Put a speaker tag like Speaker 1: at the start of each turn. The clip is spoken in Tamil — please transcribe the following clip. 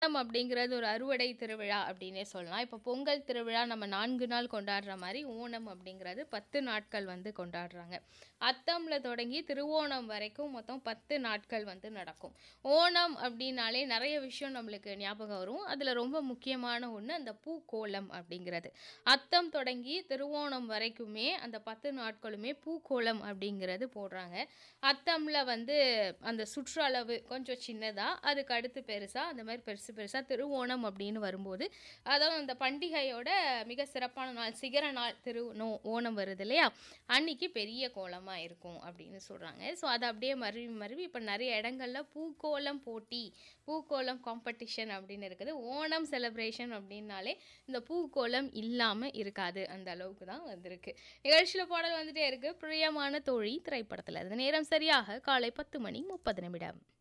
Speaker 1: ஓணம் அப்படிங்கிறது ஒரு அறுவடை திருவிழா அப்படின்னே சொல்லலாம். இப்போ பொங்கல் திருவிழா நம்ம 4 நாள் கொண்டாடுற மாரி, ஓணம் அப்படிங்கிறது 10 நாட்கள் வந்து கொண்டாடுறாங்க. அத்தம்ல தொடங்கி திருவோணம் வரைக்கும் மொத்தம் 10 நாட்கள் வந்து நடக்கும். ஓணம் அப்படின்னாலே நெறைய விஷயம் நம்மளுக்கு ஞாபகம் வரும். அதில ரொம்ப முக்கியமான ஒண்ணு அந்த பூக்கோலம் அப்படிங்கிறது. அத்தம் தொடங்கி திருவோணம் வரைக்குமே அந்த 10 நாட்களுமே பூக்கோலம் அப்படிங்கிறது போடுறாங்க. அத்தம்ல வந்து அந்த சுற்றளவு கொஞ்சம் சின்னதா, அதுக்கு அடுத்து பெருசா, அந்த மாரி பெருசு பெருசா திருவோணம் அப்படின்னு வரும்போது, அதாவது அந்த பண்டிகையோட மிக சிறப்பான நாள், சிகர நாள் திரு நோ ஓணம் வருது இல்லையா? அன்னைக்கு பெரிய கோலமா இருக்கும் அப்படின்னு சொல்றாங்க. ஸோ அத அப்படியே மருவி மருவி இப்ப நெறைய இடங்கள்ல பூக்கோலம் போட்டி, பூக்கோலம் காம்படிஷன் அப்படின்னு இருக்குது. ஓணம் செலிப்ரேஷன் அப்படின்னாலே இந்த பூக்கோலம் இல்லாம இருக்காது. அந்த அளவுக்கு தான் வந்திருக்கு. நிகழ்ச்சியில பாடல் வந்துட்டே இருக்கு. பிரியமான தோழி திரைப்படத்துல இருந்து. நேரம் சரியாக காலை 10 மணி 30 நிமிடம்.